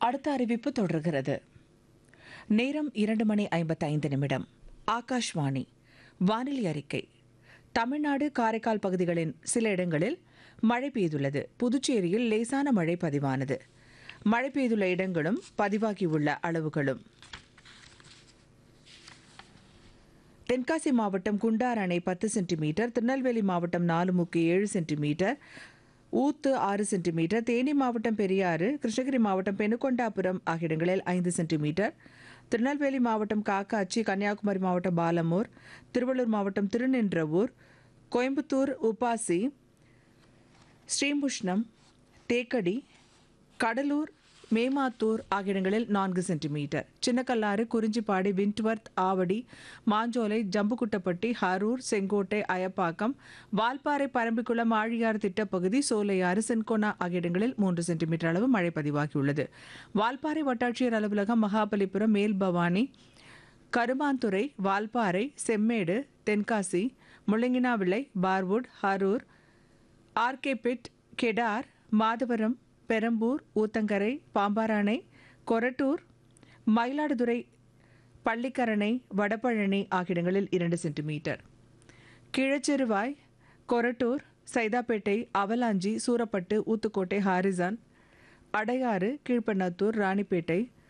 அடுத்த அறிவிப்பு தொடர்கிறது நேரம் இரண்டு மணி ஐம்பத்தைந்து நிமிடம் ஆகாஷ்வாணி வானிலை அறிக்கை தமிழ்நாடு காரைக்கால் பகுதிகளின் சில இடங்களில் மழை பெய்துள்ளது புதுச்சேரியில் லேசான மழை பதிவானது மழை பெய்துள்ள இடங்களும் பதிவாகியுள்ள அளவுகளும் தென்காசி மாவட்டம் குண்டார் அணை பத்து சென்டிமீட்டர் திருநெல்வேலி மாவட்டம் நாலுமுக்கு ஏழு சென்டிமீட்டர் ஊத்து ஆறு சென்டிமீட்டர் தேனி மாவட்டம் பெரியாறு கிருஷ்ணகிரி மாவட்டம் பெனுகொண்டாபுரம் ஆகிய இடங்களில் ஐந்து சென்டிமீட்டர் திருநெல்வேலி மாவட்டம் காக்காச்சி கன்னியாகுமரி மாவட்டம் பாலமூர் திருவள்ளூர் மாவட்டம் திருநின்றவூர் கோயம்புத்தூர் உபாசி ஸ்ரீமுஷ்ணம் தேக்கடி கடலூர் மேமாத்தூர் ஆகிய இடங்களில் நான்கு சென்டிமீட்டர் சின்னக்கல்லாறு குறிஞ்சிப்பாடி விண்ட்வர்த் ஆவடி மாஞ்சோலை ஜம்புக்குட்டப்பட்டி ஹரூர் செங்கோட்டை அயப்பாக்கம் வால்பாறை பரம்பிக்குளம் ஆழியாறு திட்டப்பகுதி சோலையாறு சென்கோனா ஆகிய இடங்களில் மூன்று சென்டிமீட்டர் அளவு மழை பதிவாகியுள்ளது வால்பாறை வட்டாட்சியர் அலுவலகம் மகாபலிபுரம் மேல்பவானி கருமாந்துறை வால்பாறை செம்மேடு தென்காசி முள்ளங்கினாவிளை பார்வுட் ஹரூர் ஆர்கேபிட் கெடார் மாதவரம் பெரம்பூர் ஊத்தங்கரை பாம்பாராணை கொரட்டூர் மயிலாடுதுறை பள்ளிக்கரணை வடபழனி ஆகிய இடங்களில் இரண்டு centimetre Keelacheruvai Korattur Saidapet Avalanche Surapattu Uthukottai Harrison Adyar Keelpennathur Ranipet